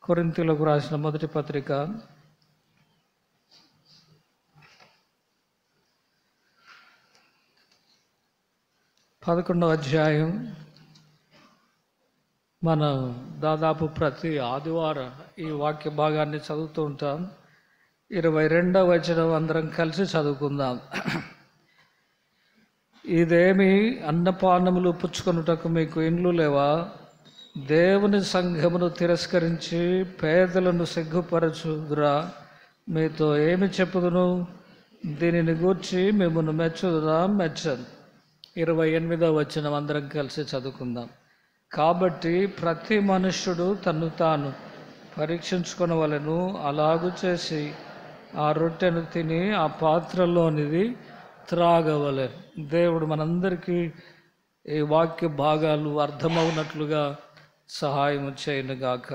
కొరింతీలకు రాసిన మొదటి పత్రిక పదకొండవ అధ్యాయం మనం దాదాపు ప్రతి ఆదివారం ఈ వాక్య భాగాన్ని చదువుతూ ఉంటాం ఇరవై రెండవ వచనం అందరం కలిసి చదువుకుందాం ఇదేమి అన్నపానములు పుచ్చుకొనుటకు మీకు ఇండ్లు లేవా దేవుని సంఘమును తిరస్కరించి పేదలను సిగ్గుపరచుదురా మీతో ఏమి చెప్పుదును దీనిని గూర్చి మిమ్మల్ని మెచ్చుదురా మెచ్చను ఇరవై ఎనిమిదవ వచనం అందరం కలిసి చదువుకుందాం కాబట్టి ప్రతి మనుష్యుడు తను తాను పరీక్షించుకొనవలను అలాగు చేసి ఆ రొట్టెను తిని ఆ పాత్రలోనిది త్రాగవలెను దేవుడు మనందరికీ ఈ వాక్య భాగాలు అర్థమవునట్లుగా సహాయం చేయనుగాక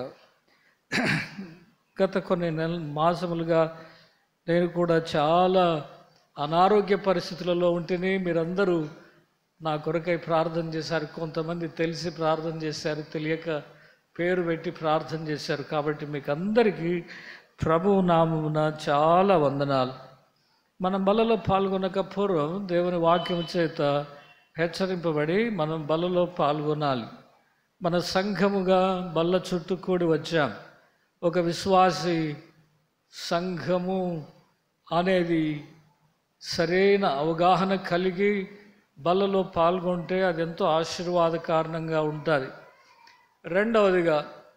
గత కొన్ని నెల మాసములుగా నేను కూడా చాలా అనారోగ్య పరిస్థితులలో ఉంటేనే మీరందరూ నా కొరకై ప్రార్థన చేశారు కొంతమంది తెలిసి ప్రార్థన చేశారు తెలియక పేరు పెట్టి ప్రార్థన చేశారు కాబట్టి మీకు అందరికీ ప్రభు నామమున చాలా వందనాలు మనం బలలో పాల్గొనక పూర్వం దేవుని వాక్యం చేత హెచ్చరింపబడి మనం బలలో పాల్గొనాలి మన సంఘముగా బల్ల చుట్టూ కూడి వచ్చాం ఒక విశ్వాసి సంఘము అనేది సరైన అవగాహన కలిగి బలలో పాల్గొంటే అది ఎంతో ఆశీర్వాద కారణంగా ఉంటుంది రెండవదిగా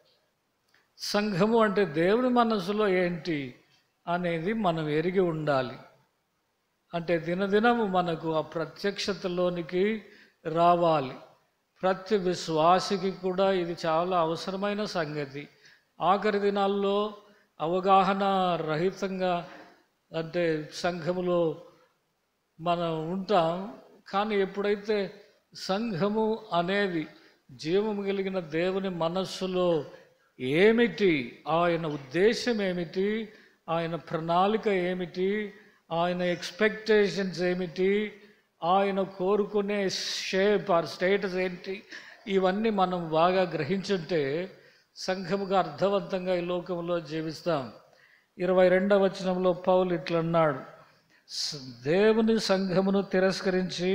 సంఘము అంటే దేవుని మనసులో ఏంటి అనేది మనం ఎరిగి ఉండాలి అంటే దినదినము మనకు ఆ ప్రత్యక్షతలోనికి రావాలి ప్రతి విశ్వాసికి కూడా ఇది చాలా అవసరమైన సంగతి ఆఖరి దినాల్లో అవగాహన రహితంగా అంటే సంఘములో మనం ఉంటాం కానీ ఎప్పుడైతే సంఘము అనేది జీవము కలిగిన దేవుని మనస్సులో ఏమిటి ఆయన ఉద్దేశం ఏమిటి ఆయన ప్రణాళిక ఏమిటి ఆయన ఎక్స్పెక్టేషన్స్ ఏమిటి ఆయన కోరుకునే షేప్ ఆర్ స్టేటస్ ఏంటి ఇవన్నీ మనం బాగా గ్రహించుంటే సంఘముగా అర్థవంతంగా ఈ లోకంలో జీవిస్తాం ఇరవై రెండవ వచనంలో పౌలు ఇట్లా అన్నాడు "స- దేవుని సంఘమును తిరస్కరించి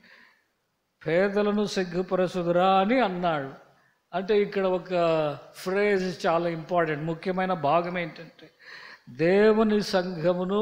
పేదలను సిగ్గుపరచుదురా అని అన్నాడు అంటే ఇక్కడ ఒక ఫ్రేజ్ చాలా ఇంపార్టెంట్ ముఖ్యమైన భాగం ఏంటంటే దేవుని సంఘమును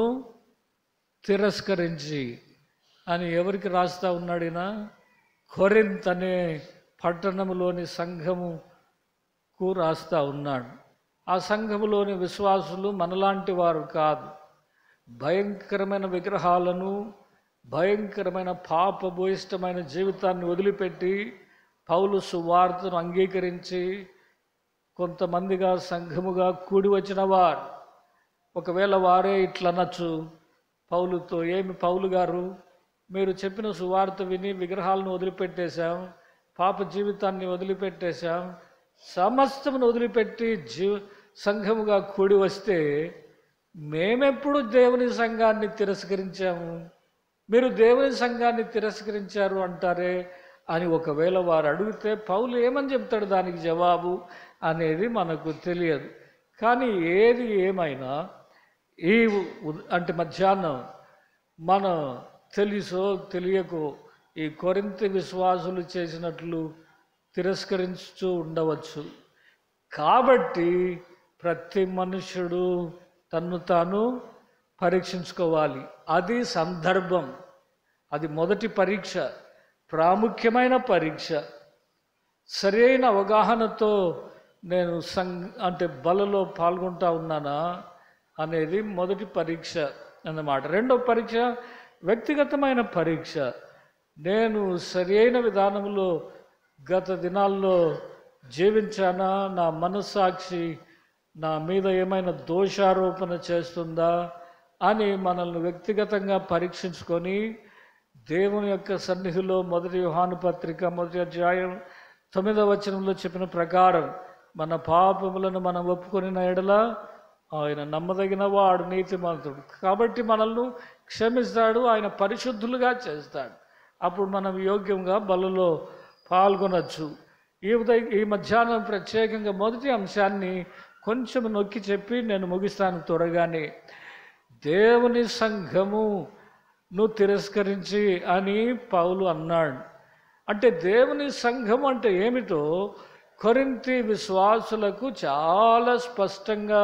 తిరస్కరించి అని ఎవరికి రాస్తా ఉన్నాడు ఈయన కొరింత్ అనే పట్టణములోని సంఘముకు రాస్తా ఉన్నాడు ఆ సంఘములోని విశ్వాసులు మనలాంటి వారు కాదు భయంకరమైన విగ్రహాలను భయంకరమైన పాపభూయిష్టమైన జీవితాన్ని వదిలిపెట్టి పౌలు సువార్తను అంగీకరించి కొంతమందిగా సంఘముగా కూడి వచ్చిన వారు ఒకవేళ వారే ఇట్లా అనొచ్చు పౌలుతో ఏమి పౌలు గారు మీరు చెప్పిన సువార్త విని విగ్రహాలను వదిలిపెట్టేశాం పాప జీవితాన్ని వదిలిపెట్టేశాం సమస్తమును వదిలిపెట్టి జీ సంఘముగా కూడి వస్తే మేమెప్పుడు దేవుని సంఘాన్ని తిరస్కరించాము మీరు దేవుని సంఘాన్ని తిరస్కరించారు అంటారే అని ఒకవేళ వారు అడిగితే పౌలు ఏమని చెప్తాడు దానికి జవాబు అనేది మనకు తెలియదు కానీ ఏది ఏమైనా ఈ ఉ- అంటే మధ్యాహ్నం మనం తెలుసో తెలియకో ఈ కొరింత విశ్వాసులు చేసినట్లు తిరస్కరించుతూ ఉండవచ్చు కాబట్టి ప్రతి మనుషుడు తన్ను తాను పరీక్షించుకోవాలి అది సందర్భం అది మొదటి పరీక్ష ప్రాముఖ్యమైన పరీక్ష సరైన అవగాహనతో నేను సం అంటే బలలో పాల్గొంటా ఉన్నానా అనేది మొదటి పరీక్ష అన్నమాట రెండో పరీక్ష వ్యక్తిగతమైన పరీక్ష నేను సరైన విధానంలో గత దినాల్లో జీవించానా నా మనస్సాక్షి నా మీద ఏమైనా దోషారోపణ చేస్తుందా అని మనల్ని వ్యక్తిగతంగా పరీక్షించుకొని దేవుని యొక్క సన్నిధిలో మొదటి యోహాను పత్రిక మొదటి అధ్యాయం తొమ్మిదవ వచనంలో చెప్పిన ప్రకారం మన పాపములను మనం ఒప్పుకొని ఎడల ఆయన నమ్మదగిన వాడు నీతిమంతుడు కాబట్టి మనల్ని క్షమిస్తాడు ఆయన పరిశుద్ధులుగా చేస్తాడు అప్పుడు మనం యోగ్యంగా బలలో పాల్గొనొచ్చు ఈ ఉదయం ఈ మధ్యాహ్నం ప్రత్యేకంగా మొదటి అంశాన్ని కొంచెం నొక్కి చెప్పి నేను ముగిస్తాను త్వరగానే దేవుని సంఘము నువ్వు తిరస్కరించి అని పౌలు అన్నాడు అంటే దేవుని సంఘం అంటే ఏమిటో కొరింతి విశ్వాసులకు చాలా స్పష్టంగా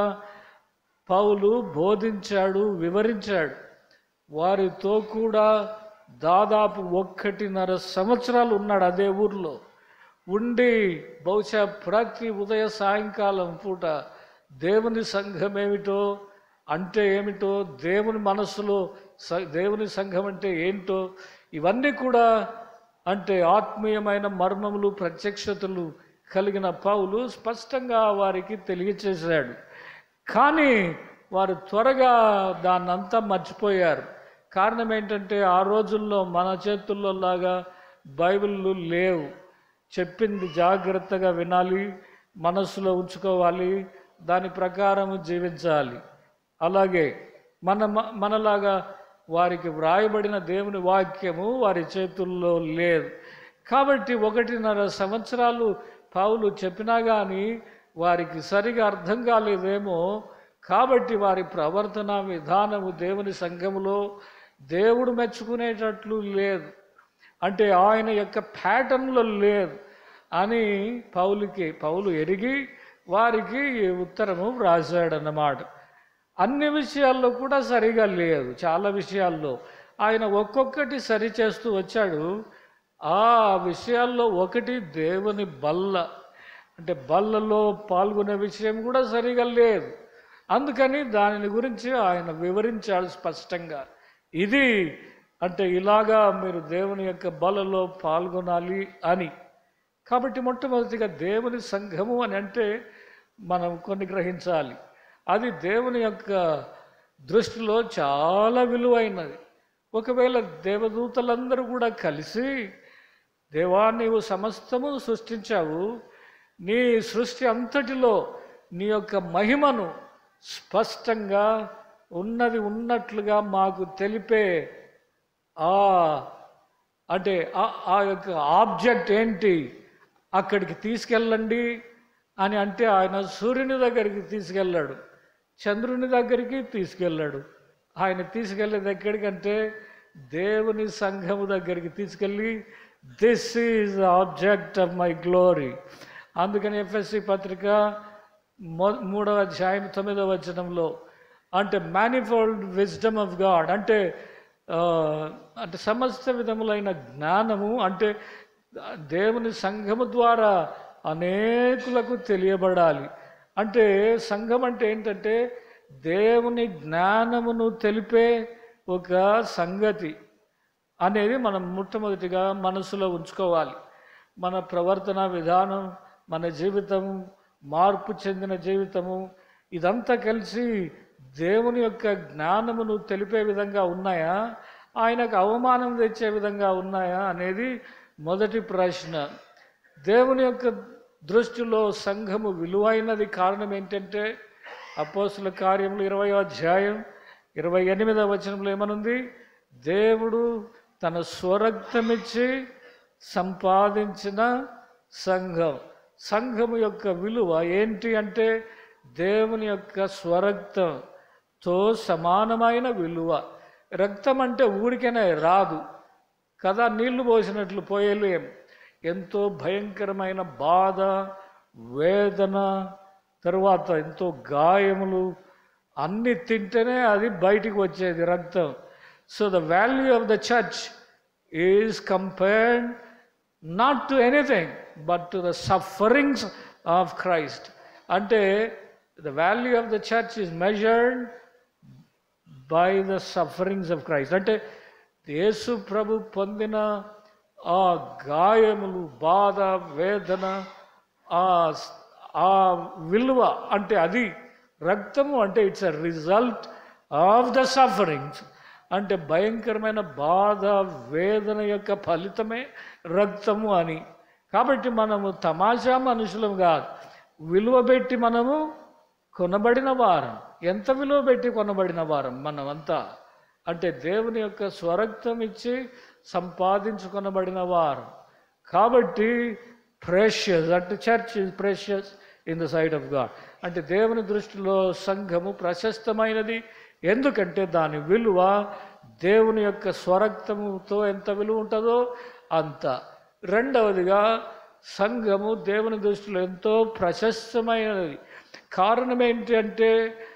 పౌలు బోధించాడు వివరించాడు వారితో కూడా దాదాపు ఒక్కటిన్నర సంవత్సరాలు ఉన్నాడు అదే ఊర్లో ఉండి బహుశా ప్రతి ఉదయ సాయంకాలం పూట దేవుని సంఘం ఏమిటో అంటే ఏమిటో దేవుని మనస్సులో స- దేవుని సంఘం అంటే ఏంటో ఇవన్నీ కూడా అంటే ఆత్మీయమైన మర్మములు ప్రత్యక్షతలు కలిగిన పౌలు స్పష్టంగా వారికి తెలియచేశాడు కానీ వారు త్వరగా దాన్నంతా మర్చిపోయారు కారణం ఏంటంటే ఆ రోజుల్లో మన చేతుల్లో లాగా బైబిళ్ళు లేవు చెప్పింది జాగ్రత్తగా వినాలి మనస్సులో ఉంచుకోవాలి దాని ప్రకారం జీవించాలి అలాగే మన మ- మనలాగా వారికి వ్రాయబడిన దేవుని వాక్యము వారి చేతుల్లో లేదు కాబట్టి ఒకటిన్నర సంవత్సరాలు పావులు చెప్పినా కానీ వారికి సరిగా అర్థం కాలేదేమో కాబట్టి వారి ప్రవర్తన విధానము దేవుని సంఘములో దేవుడు మెచ్చుకునేటట్లు లేదు అంటే ఆయన యొక్క ప్యాటర్న్లో లేదు అని పౌలుకి పౌలు ఎరిగి వారికి ఈ ఉత్తరము వ్రాసాడన్నమాట అన్ని విషయాల్లో కూడా సరిగా లేదు చాలా విషయాల్లో ఆయన ఒక్కొక్కటి సరి చేస్తూ వచ్చాడు ఆ విషయాల్లో ఒకటి దేవుని బల్ల అంటే బల్లలో పాల్గొనే విషయం కూడా సరిగా లేదు అందుకని దానిని గురించి ఆయన వివరించాడు స్పష్టంగా ఇది అంటే ఇలాగా మీరు దేవుని యొక్క బలలో పాల్గొనాలి అని కాబట్టి మొట్టమొదటిగా దేవుని సంఘము అని అంటే మనం కొన్ని గ్రహించాలి అది దేవుని యొక్క దృష్టిలో చాలా విలువైనది ఒకవేళ దేవదూతలందరూ కూడా కలిసి దేవా నీవు సమస్తము సృష్టించావు నీ సృష్టి అంతటిలో నీ యొక్క మహిమను స్పష్టంగా ఉన్నది ఉన్నట్లుగా మాకు తెలిపే ఆ అంటే ఆ- ఆ యొక్క ఆబ్జెక్ట్ ఏంటి అక్కడికి తీసుకెళ్ళండి అని అంటే ఆయన సూర్యుని దగ్గరికి తీసుకెళ్ళాడు చంద్రుని దగ్గరికి తీసుకెళ్ళాడు ఆయన తీసుకెళ్ళేది ఎక్కడికంటే దేవుని సంఘము దగ్గరికి తీసుకెళ్ళి this is object of my glory అందుకని ఎఫ్ఎస్సి పత్రిక మొ మూడవ అధ్యాయం తొమ్మిదవ వచనంలో అంటే మేనిఫోల్డ్ విజ్డమ్ ఆఫ్ గాడ్ అంటే ఆ, అంటే సమస్త విధములైన జ్ఞానము అంటే దేవుని సంఘము ద్వారా అనేకులకు తెలియబడాలి అంటే సంఘం అంటే ఏంటంటే దేవుని జ్ఞానమును తెలిపే ఒక సంగతి అనేది మనం మొట్టమొదటిగా మనసులో ఉంచుకోవాలి మన ప్రవర్తన విధానం మన జీవితం మార్పు చెందిన జీవితము ఇదంతా కలిసి దేవుని యొక్క జ్ఞానమును తెలిపే విధంగా ఉన్నాయా ఆయనకు అవమానం తెచ్చే విధంగా ఉన్నాయా అనేది మొదటి ప్రశ్న దేవుని యొక్క దృష్టిలో సంఘము విలువైనది కారణం ఏంటంటే అపోస్తుల కార్యములు ఇరవై అధ్యాయం ఇరవై ఎనిమిదవ వచనంలో ఏమనుంది దేవుడు తన స్వరక్తమిచ్చి సంపాదించిన సంఘం సంఘము యొక్క విలువ ఏంటి అంటే దేవుని యొక్క స్వరక్తంతో సమానమైన విలువ రక్తం అంటే ఊరికనే రాదు కదా నీళ్లు పోసినట్లు పోయలేం ఎంతో భయంకరమైన బాధ వేదన తరువాత ఎంతో గాయములు అన్ని తింటేనే అది బయటికి వచ్చేది రక్తం so the value of the church is compared not to anything but to the sufferings of Christ అంటే the value of the church is measured by the sufferings of Christ అంటే యేసు ప్రభు పొందిన ఆ గాయములు బాధ వేదన ఆ ఆ విలువ అంటే అది రక్తము అంటే it's a result of the sufferings అంటే భయంకరమైన బాధ వేదన యొక్క ఫలితమే రక్తము అని కాబట్టి మనము తమాషా మనుషులం కాదు విలువ పెట్టి మనము కొనబడిన వారం ఎంత విలువ పెట్టి కొనబడిన వారం మనమంతా అంటే దేవుని యొక్క స్వరక్తం ఇచ్చి సంపాదించుకొనబడిన వారం కాబట్టి ప్రెషియస్ అంటే church is precious in the sight of God అంటే దేవుని దృష్టిలో సంఘము ప్రశస్తమైనది ఎందుకంటే దాని విలువ దేవుని యొక్క స్వరక్తముతో ఎంత విలువ ఉంటుందో అంత రెండవదిగా సంఘము దేవుని దృష్టిలో ఎంతో ప్రశస్తమైనది కారణం ఏంటి అంటే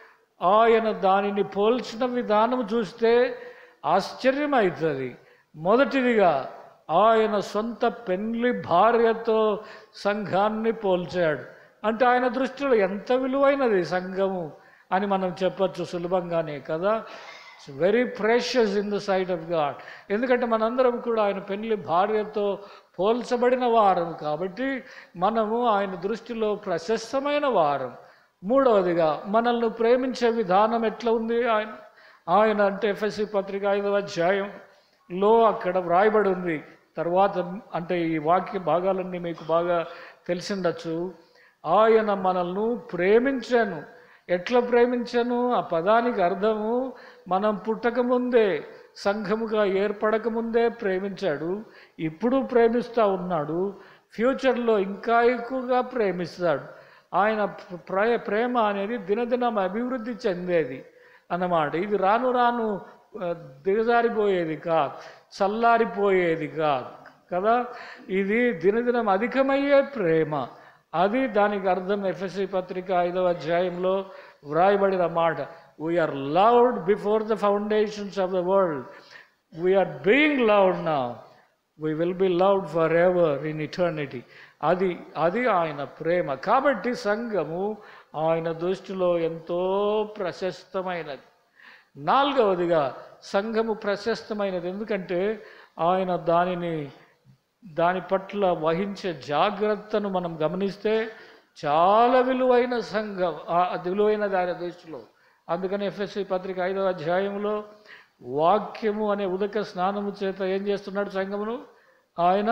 ఆయన దానిని పోల్చిన విధానం చూస్తే ఆశ్చర్యమవుతుంది మొదటిదిగా ఆయన సొంత పెళ్లి భార్యతో సంఘాన్ని పోల్చాడు అంటే ఆయన దృష్టిలో ఎంత విలువైనది సంఘము అని మనం చెప్పచ్చు సులభంగానే కదా it's very precious in the sight of God ఎందుకంటే మనందరం కూడా ఆయన పెళ్లి భార్యతో పోల్చబడిన వారం కాబట్టి మనము ఆయన దృష్టిలో ప్రశస్తమైన వారం మూడవదిగా మనల్ని ప్రేమించే విధానం ఎట్లా ఉంది ఆయన ఆయన అంటే ఎఫ్ఎస్సి పత్రిక ఐదవ అధ్యాయంలో అక్కడ వ్రాయబడి ఉంది తర్వాత అంటే ఈ వాక్య భాగాలన్నీ మీకు బాగా తెలిసిండొచ్చు ఆయన మనల్ని ప్రేమించాను ఎట్లా ప్రేమించాను ఆ పదానికి అర్థము మనం పుట్టక ముందే సంఘముగా ఏర్పడక ముందే ప్రేమించాడు ఇప్పుడు ప్రేమిస్తూ ఉన్నాడు ఫ్యూచర్లో ఇంకా ఎక్కువగా ప్రేమిస్తాడు ఆయన ప్రే ప్రేమ అనేది దినదినం అభివృద్ధి చెందేది అన్నమాట ఇది రాను రాను ఆ, దిగజారిపోయేది కాదు చల్లారిపోయేది కాదు కదా ఇది దినదినం అధికమయ్యే ప్రేమ అది దానికి అర్థం ఎఫ్ఎస్సి పత్రిక ఐదవ అధ్యాయంలో వ్రాయబడిన మాట we are loved before the foundations of the world we are being loved నా we will be loved forever in eternity అది అది ఆయన ప్రేమ కాబట్టి సంఘము ఆయన దృష్టిలో ఎంతో ప్రశస్తమైనది నాలుగవదిగా సంఘము ప్రశస్తమైనది ఎందుకంటే ఆయన దానిని దాని పట్ల వహించే జాగ్రత్తను మనం గమనిస్తే చాలా విలువైన సంఘం ఆ- అది విలువైనది ఆయన దృష్టిలో అందుకని ఎఫ్ఎస్సి పత్రిక ఐదవ అధ్యాయంలో వాక్యము అనే ఉదక స్నానము చేత ఏం చేస్తున్నాడు సంఘమును ఆయన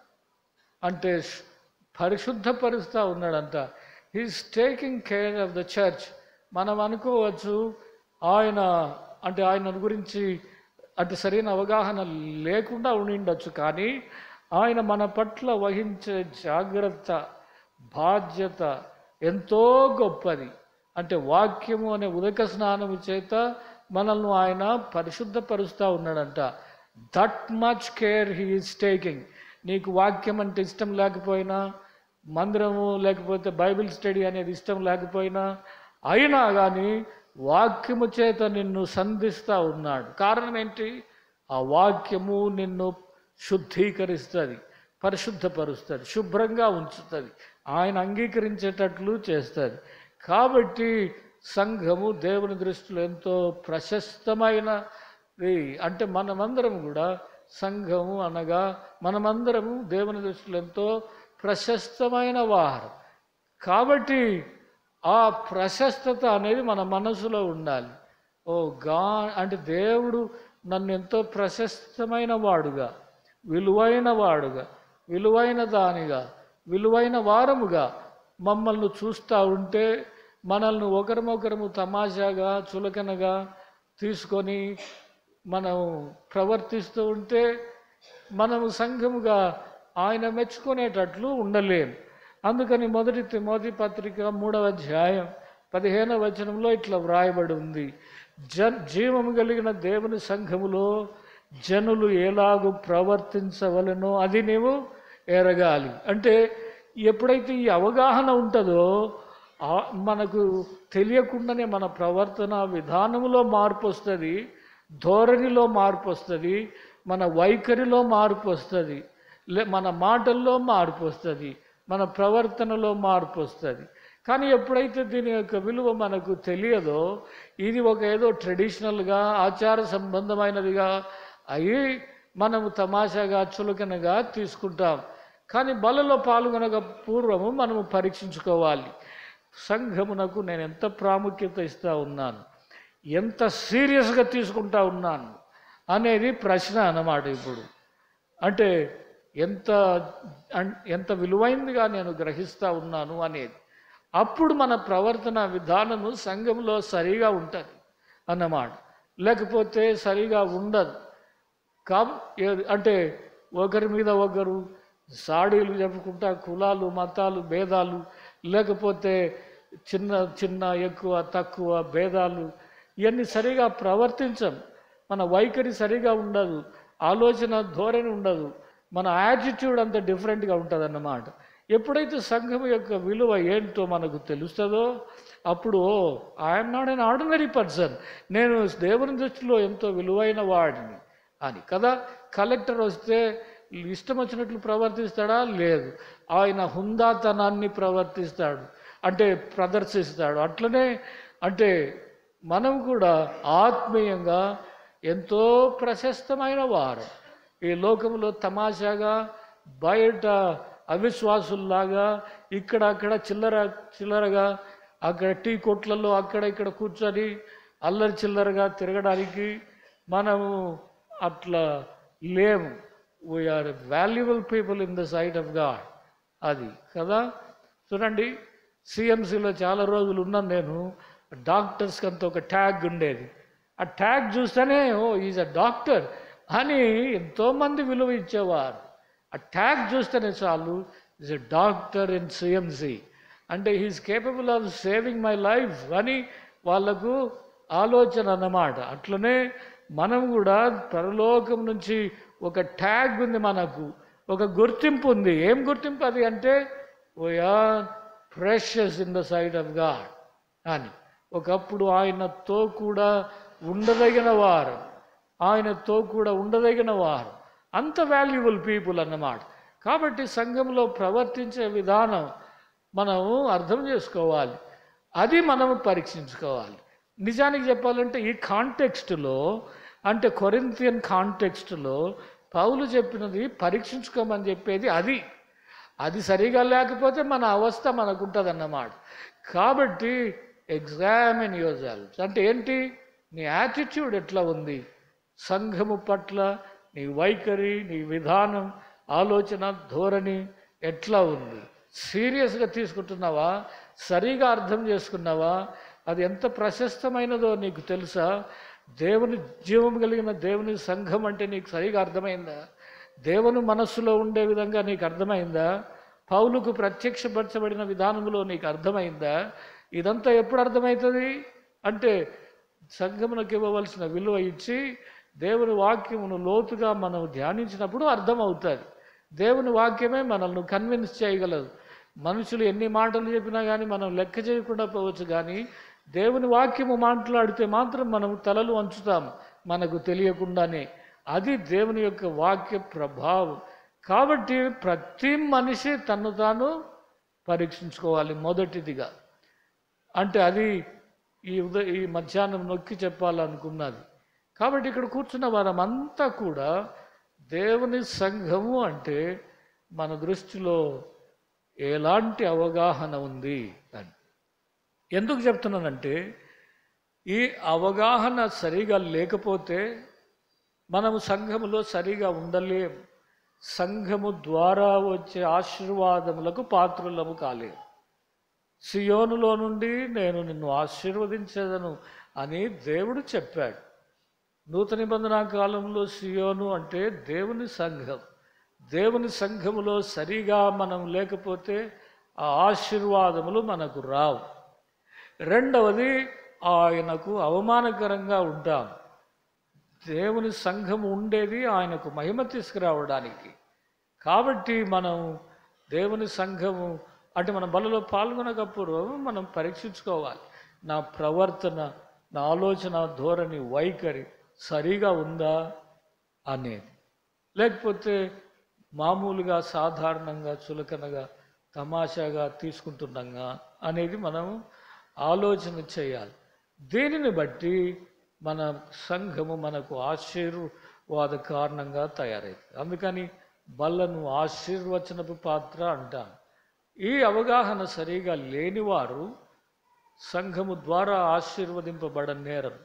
అంటే శ్- పరిశుద్ధపరుస్తూ ఉన్నాడంట he's taking care of the church మనం అనుకోవచ్చు ఆయన అంటే ఆయన గురించి అంటే సరైన అవగాహన లేకుండా ఉండిండొచ్చు కానీ ఆయన మన పట్ల వహించే జాగ్రత్త బాధ్యత ఎంతో గొప్పది అంటే వాక్యము అనే ఉదక స్నానము చేత మనల్ని ఆయన పరిశుద్ధపరుస్తూ ఉన్నాడంట that much care he is taking నీకు వాక్యం అంటే ఇష్టం లేకపోయినా మందిరము లేకపోతే బైబిల్ స్టడీ అనేది ఇష్టం లేకపోయినా అయినా కానీ వాక్యము చేత నిన్ను సంధిస్తూ ఉన్నాడు కారణం ఏంటి ఆ వాక్యము నిన్ను శుద్ధీకరిస్తుంది పరిశుద్ధపరుస్తుంది శుభ్రంగా ఉంచుతుంది ఆయన అంగీకరించేటట్లు చేస్తుంది కాబట్టి సంఘము దేవుని దృష్టిలో ఎంతో ప్రశస్తమైనది అంటే మనమందరం కూడా సంఘము అనగా మనమందరము దేవుని దృష్టిలో ఎంతో ప్రశస్తమైన వారు కాబట్టి ఆ ప్రశస్తత అనేది మన మనసులో ఉండాలి ఓ గా అంటే దేవుడు నన్ను ఎంతో ప్రశస్తమైన వాడుగా విలువైన వాడుగా విలువైన దానిగా విలువైన వారముగా మమ్మల్ని చూస్తూ ఉంటే మనల్ని ఒకరమొకరము తమాషాగా చులకనగా తీసుకొని మనం ప్రవర్తిస్తూ ఉంటే మనము సంఘముగా ఆయన మెచ్చుకునేటట్లు ఉండలేము అందుకని మొదటి తిమోతి పత్రిక మూడవ అధ్యాయం పదిహేనవ వచనంలో ఇట్లా వ్రాయబడి ఉంది జన్ జీవము కలిగిన దేవుని సంఘములో జనులు ఎలాగూ ప్రవర్తించవలనో అది నీవు ఎరగాలి అంటే ఎప్పుడైతే ఈ అవగాహన ఉంటుందో ఆ- మనకు తెలియకుండానే మన ప్రవర్తన విధానములో మార్పు వస్తుంది ధోరణిలో మార్పు వస్తుంది మన వైఖరిలో మార్పు వస్తుంది లే మన మాటల్లో మార్పు వస్తుంది మన ప్రవర్తనలో మార్పు వస్తుంది కానీ ఎప్పుడైతే దీని యొక్క విలువ మనకు తెలియదో ఇది ఒక ఏదో ట్రెడిషనల్గా ఆచార సంబంధమైనదిగా అయి మనము తమాషాగా చులకనగా తీసుకుంటాం కానీ బలలో పాల్గొనక పూర్వము మనము పరీక్షించుకోవాలి సంఘమునకు నేను ఎంత ప్రాముఖ్యత ఇస్తా ఉన్నాను ఎంత సీరియస్గా తీసుకుంటా ఉన్నాను అనేది ప్రశ్న అన్నమాట ఇప్పుడు అంటే ఎంత అన్- ఎంత విలువైందిగా నేను గ్రహిస్తా ఉన్నాను అనేది అప్పుడు మన ప్రవర్తన విధానము సంఘంలో సరిగా ఉంటుంది అన్నమాట లేకపోతే సరిగా ఉండదు కాబ ఏ- అంటే ఒకరి మీద ఒకరు సాడీలు చెప్పుకుంటా కులాలు మతాలు భేదాలు లేకపోతే చిన్న చిన్న ఎక్కువ తక్కువ భేదాలు ఇవన్నీ సరిగా ప్రవర్తించం మన వైఖరి సరిగా ఉండదు ఆలోచన ధోరణి ఉండదు మన యాటిట్యూడ్ అంత డిఫరెంట్గా ఉంటుంది అన్నమాట ఎప్పుడైతే సంఘం యొక్క విలువ ఏంటో మనకు తెలుస్తుందో అప్పుడు oh I'm not an ordinary person నేను దేవుని దృష్టిలో ఎంతో విలువైన వాడిని అని కదా కలెక్టర్ వస్తే ఇష్టం వచ్చినట్లు ప్రవర్తిస్తాడా లేదు ఆయన హుందాతనాన్ని ప్రవర్తిస్తాడు అంటే ప్రదర్శిస్తాడు అట్లనే అంటే మనం కూడా ఆత్మీయంగా ఎంతో ప్రశస్తమైన వారు ఈ లోకంలో తమాషాగా బయట అవిశ్వాసుల్లాగా ఇక్కడ అక్కడ చిల్లర చిల్లరగా అక్కడ టీ కొట్లలో అక్కడ ఇక్కడ కూర్చొని అల్లరి చిల్లరగా తిరగడానికి మనము అట్లా లేము we are valuable people in the sight of God అది కదా చూడండి సిఎంసిలో చాలా రోజులు ఉన్నాను నేను డాక్టర్స్కి అంత ఒక ట్యాగ్ ఉండేది ఆ ట్యాగ్ చూస్తేనే ఓ ఈజ్ అ డాక్టర్ అని ఎంతోమంది విలువ ఇచ్చేవారు ఆ ట్యాగ్ చూస్తేనే చాలు is a doctor in CMC అంటే he's capable of saving my life అని వాళ్ళకు ఆలోచన అన్నమాట అట్లనే మనం కూడా పరలోకం నుంచి ఒక ట్యాగ్ ఉంది మనకు ఒక గుర్తింపు ఉంది ఏం గుర్తింపు అది అంటే we are precious in the side of God అని ఒకప్పుడు ఆయనతో కూడా ఉండదగిన వారు ఆయనతో కూడా ఉండదగిన వారు అంత వాల్యుబుల్ పీపుల్ అన్నమాట కాబట్టి సంఘంలో ప్రవర్తించే విధానం మనం అర్థం చేసుకోవాలి అది మనం పరీక్షించుకోవాలి నిజానికి చెప్పాలంటే ఈ కాంటెక్స్ట్లో అంటే కొరింతియన్ కాంటెక్స్ట్లో పౌలు చెప్పినది పరీక్షించుకోమని చెప్పేది అది అది సరిగా లేకపోతే మన అవస్థ మనకుంటుంది అన్నమాట కాబట్టి ఎగ్జామిన్ యువర్ అంటే ఏంటి నీ యాటిట్యూడ్ ఎట్లా ఉంది సంఘము పట్ల నీ వైఖరి నీ విధానం ఆలోచన ధోరణి ఎట్లా ఉంది సీరియస్గా తీసుకుంటున్నావా సరిగా అర్థం చేసుకున్నావా అది ఎంత ప్రశస్తమైనదో నీకు తెలుసా దేవుని జీవం కలిగిన దేవుని సంఘం అంటే నీకు సరిగా అర్థమైందా దేవుని మనస్సులో ఉండే విధంగా నీకు అర్థమైందా పౌలుకు ప్రత్యక్షపరచబడిన విధానంలో నీకు అర్థమైందా ఇదంతా ఎప్పుడు అర్థమవుతుంది అంటే సంఘమునకు ఇవ్వవలసిన విలువ ఇచ్చి దేవుని వాక్యమును లోతుగా మనం ధ్యానించినప్పుడు అర్థమవుతుంది దేవుని వాక్యమే మనల్ని కన్విన్స్ చేయగలదు మనుషులు ఎన్ని మాటలు చెప్పినా కానీ మనం లెక్క చేయకుండా పోవచ్చు కానీ దేవుని వాక్యము మాట్లాడితే మాత్రం మనం తలలు వంచుతాం మనకు తెలియకుండానే అది దేవుని యొక్క వాక్య ప్రభావం కాబట్టి ప్రతి మనిషి తను తాను పరీక్షించుకోవాలి మొదటిదిగా అంటే అది ఈ ఉదయ ఈ మధ్యాహ్నం నొక్కి చెప్పాలనుకున్నది కాబట్టి ఇక్కడ కూర్చున్న వారమంతా కూడా దేవుని సంఘము అంటే మన దృష్టిలో ఎలాంటి అవగాహన ఉంది అని ఎందుకు చెప్తున్నానంటే ఈ అవగాహన సరిగా లేకపోతే మనము సంఘములో సరిగా ఉండలేం సంఘము ద్వారా వచ్చే ఆశీర్వాదములకు పాత్రులము కాలేం సియోనులో నుండి నేను నిన్ను ఆశీర్వదించేదను అని దేవుడు చెప్పాడు నూతన నిబంధన కాలంలో సియోను అంటే దేవుని సంఘం దేవుని సంఘములో సరిగా మనం లేకపోతే ఆ ఆశీర్వాదములు మనకు రావు రెండవది ఆయనకు అవమానకరంగా ఉంటాం దేవుని సంఘం ఉండేది ఆయనకు మహిమ తీసుకురావడానికి కాబట్టి మనం దేవుని సంఘము అంటే మన బలలో పాల్గొనకప్పుడు మనం పరీక్షించుకోవాలి నా ప్రవర్తన నా ఆలోచన ధోరణి వైఖరి సరిగా ఉందా అనేది లేకపోతే మామూలుగా సాధారణంగా చులకనగా తమాషాగా తీసుకుంటున్నాగా అనేది మనం ఆలోచన చేయాలి దీనిని బట్టి మన సంఘము మనకు ఆశీర్వాద కారణంగా తయారైంది అందుకని బల్లను ఆశీర్వచనపు పాత్ర అంటాం ఈ అవగాహన సరిగా లేనివారు సంఘము ద్వారా ఆశీర్వదింపబడనేరరు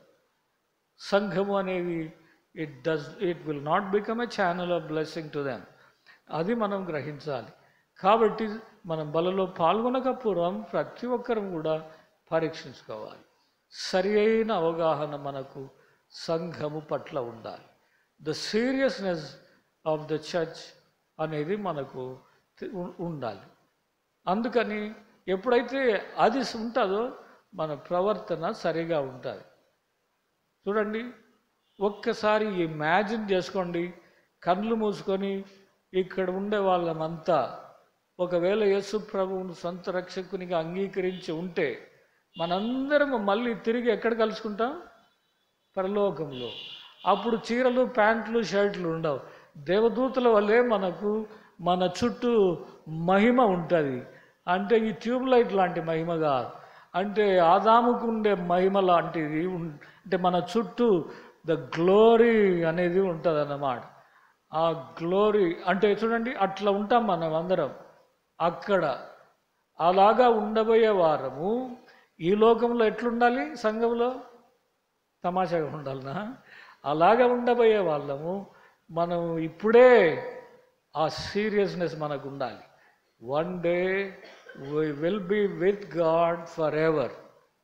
సంఘము అనేది it does it will not become a channel of blessing to them అది మనం గ్రహించాలి కాబట్టి మనం బలలో పాల్గొనక పూర్వం ప్రతి ఒక్కరం కూడా పరీక్షించుకోవాలి సరి అయిన అవగాహన మనకు సంఘము పట్ల ఉండాలి the seriousness of the church అనేది మనకు తె- ఉ- ఉండాలి అందుకని ఎప్పుడైతే అది ఉంటుందో మన ప్రవర్తన సరిగా ఉంటుంది చూడండి ఒక్కసారి ఇమాజిన్ చేసుకోండి కళ్ళు మూసుకొని ఇక్కడ ఉండే వాళ్ళమంతా ఒకవేళ యేసు ప్రభువును సొంత రక్షకునిగా అంగీకరించి ఉంటే మనందరం మళ్ళీ తిరిగి ఎక్కడ కలుసుకుంటాం పరలోకంలో అప్పుడు చీరలు ప్యాంట్లు షర్ట్లు ఉండవు దేవదూతల వల్లే మనకు మన చుట్టూ మహిమ ఉంటుంది అంటే ఈ ట్యూబ్ లైట్ లాంటి మహిమ కాదు అంటే ఆదాముకు ఉండే మహిమ లాంటిది ఉం- అంటే మన చుట్టూ ద గ్లోరీ అనేది ఉంటుంది అన్నమాట ఆ గ్లోరీ అంటే చూడండి అట్లా ఉంటాం మనం అందరం అక్కడ అలాగా ఉండబోయే వారము ఈ లోకంలో ఎట్లుండాలి సంఘంలో తమాషాగా ఉండాలనా అలాగా ఉండబోయే వాళ్ళము మనం ఇప్పుడే ఆ సీరియస్నెస్ మనకు ఉండాలి one day we will be with God forever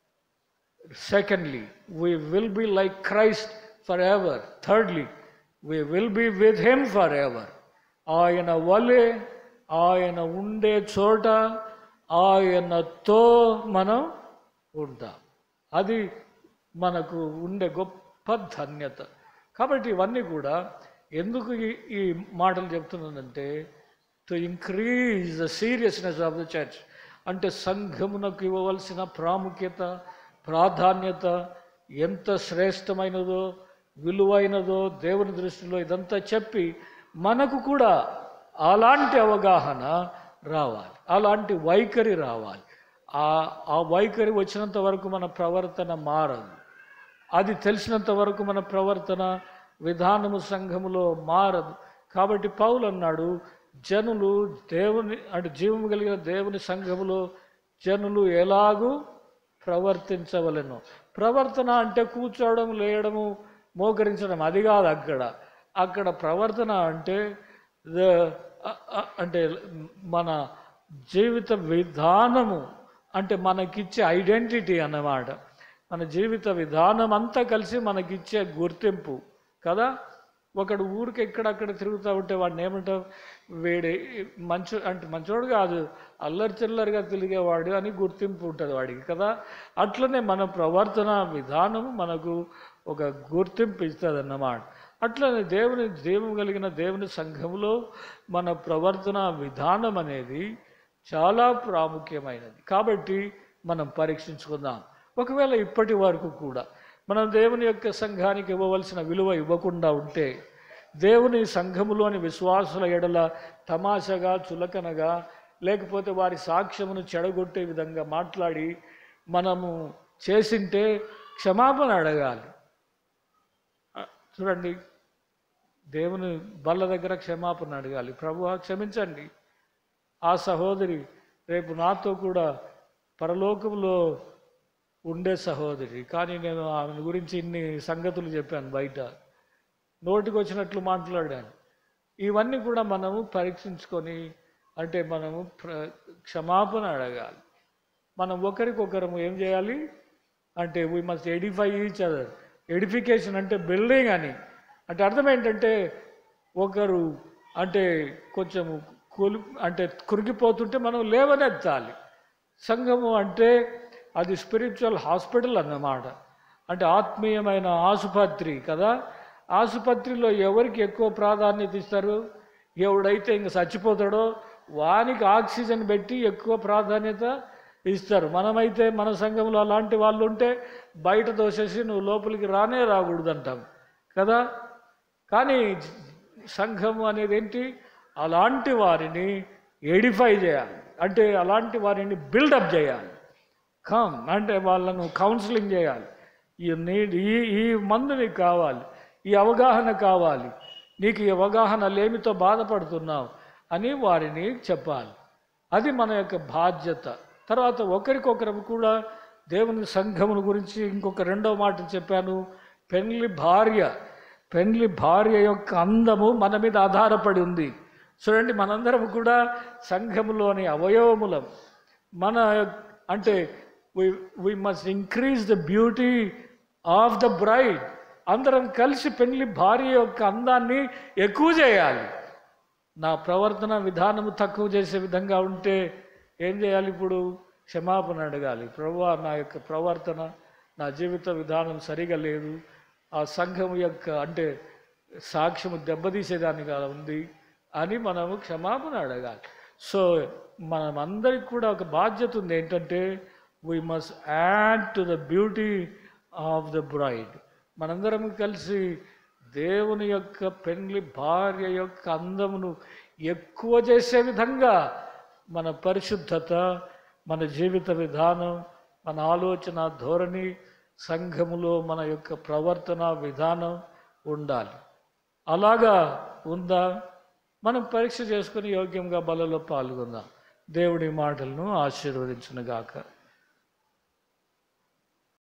Secondly, we will be like Christ forever. Thirdly, we will be with Him forever. ఆయన వలె ఆయన ఉండే చోట ఆయనతో మనం ఉంటాం అది మనకు ఉండే గొప్ప ధన్యత కాబట్టి ఇవన్నీ కూడా ఎందుకు ఈ ఈ మాటలు చెప్తున్నానంటే to increase the seriousness of the church అంటే సంఘమునకు ఇవ్వవలసిన ప్రాముఖ్యత ప్రాధాన్యత ఎంత శ్రేష్టమైనదో విలువైనదో దేవుని దృష్టిలో ఇదంతా చెప్పి మనకు కూడా అలాంటి అవగాహన రావాలి అలాంటి వైఖరి రావాలి ఆ ఆ వైఖరి వచ్చినంత వరకు మన ప్రవర్తన మారదు అది తెలిసినంత వరకు మన ప్రవర్తన విధానము సంఘములో మారదు కాబట్టి పౌలు అన్నాడు జనులు దేవుని అంటే జీవము కలిగిన దేవుని సంఘములో జనులు ఎలాగూ ప్రవర్తించవలెను ప్రవర్తన అంటే కూర్చోవడం లేయడము మోకరించడం అది కాదు అక్కడ అక్కడ ప్రవర్తన అంటే ద- అ- అ- అంటే మన జీవిత విధానము అంటే మనకిచ్చే ఐడెంటిటీ అన్నమాట మన జీవిత విధానం అంతా కలిసి మనకిచ్చే గుర్తింపు కదా ఒకడు ఊరికి ఎక్కడక్కడ తిరుగుతూ ఉంటే వాడిని ఏమంటావు వీడి మంచు అంటే మంచోడు కాదు అల్లరి చిల్లరిగా తిరిగేవాడు అని గుర్తింపు ఉంటుంది వాడికి కదా అట్లనే మన ప్రవర్తన విధానం మనకు ఒక గుర్తింపు ఇస్తుంది అన్నమాట అట్లనే దేవుని దేవుని కలిగిన దేవుని సంఘంలో మన ప్రవర్తన విధానం అనేది చాలా ప్రాముఖ్యమైనది కాబట్టి మనం పరీక్షించుకుందాం ఒకవేళ ఇప్పటి వరకు కూడా మనం దేవుని యొక్క సంఘానికి ఇవ్వవలసిన విలువ ఇవ్వకుండా ఉంటే దేవుని సంఘములోని విశ్వాసుల ఎడల తమాషగా చులకనగా లేకపోతే వారి సాక్ష్యమును చెడగొట్టే విధంగా మాట్లాడి మనము చేసింటే క్షమాపణ అడగాలి ఆ, చూడండి దేవుని బల్ల దగ్గర క్షమాపణ అడగాలి ప్రభువా క్షమించండి ఆ సహోదరి రేపు నాతో కూడా పరలోకంలో ఉండే సహోదరి కానీ నేను ఆమె గురించి ఇన్ని సంగతులు చెప్పాను బయట నోటికి వచ్చినట్లు మాట్లాడాను ఇవన్నీ కూడా మనము పరీక్షించుకొని అంటే మనము ప్ర క్షమాపణ అడగాలి మనం ఒకరికొకరము ఏం చేయాలి అంటే we must edify each other edification అంటే బిల్డింగ్ అని అంటే అర్థం ఏంటంటే ఒకరు అంటే కొంచెం కొలు అంటే కురిగిపోతుంటే మనం లేవనెత్తాలి సంఘము అంటే అది స్పిరిచువల్ హాస్పిటల్ అన్నమాట అంటే ఆత్మీయమైన ఆసుపత్రి కదా ఆసుపత్రిలో ఎవరికి ఎక్కువ ప్రాధాన్యత ఇస్తారు ఎవడైతే ఇంక చచ్చిపోతాడో వానికి ఆక్సిజన్ పెట్టి ఎక్కువ ప్రాధాన్యత ఇస్తారు మనమైతే మన సంఘంలో అలాంటి వాళ్ళు ఉంటే బయట దోసేసి నువ్వు లోపలికి రానే రాకూడదు అంటాం కదా కానీ సంఘము అనేది ఏంటి అలాంటి వారిని ఎడిఫై చేయాలి అంటే అలాంటి వారిని బిల్డప్ చేయాలి కమ్ అంటే వాళ్ళను కౌన్సిలింగ్ చేయాలి ఈ నీడ్ ఈ ఈ మందు నీకు కావాలి ఈ అవగాహన కావాలి నీకు ఈ అవగాహన లేమితో బాధపడుతున్నావు అని వారిని చెప్పాలి అది మన యొక్క బాధ్యత తర్వాత ఒకరికొకరు కూడా దేవుని సంఘమును గురించి ఇంకొక రెండవ మాట చెప్పాను పెళ్లి భార్య పెళ్లి భార్య యొక్క అందము మన మీద ఆధారపడి ఉంది చూడండి మనందరం కూడా సంఘములోని అవయవములం మన అంటే we must increase the beauty of the bride అందరం కలిసి పెళ్లి భార్య యొక్క అందాన్ని ఎక్కువ చేయాలి నా ప్రవర్తన విధానము తక్కువ చేసే విధంగా ఉంటే ఏం చేయాలి ఇప్పుడు క్షమాపణ అడగాలి ప్రభువా నా యొక్క ప్రవర్తన నా జీవిత విధానం సరిగా లేదు ఆ సంఘం యొక్క అంటే సాక్ష్యము దెబ్బతీసేదానిగా ఉంది అని మనము క్షమాపణ అడగాలి సో మనం అందరికి కూడా ఒక బాధ్యత ఉంది ఏంటంటే we must add to the beauty of the bride మనందరం కలిసి దేవుని యొక్క పెండ్లి భార్య యొక్క అందమును ఎక్కువ చేసే విధంగా మన పరిశుద్ధత మన జీవిత విధానం మన ఆలోచన ధోరణి సంఘములో మన యొక్క ప్రవర్తన విధానం ఉండాలి అలాగా ఉందా మనం పరీక్ష చేసుకుని యోగ్యంగా బలలో పాల్గొందాం దేవుడి మాటలను ఆశీర్వదించునుగాక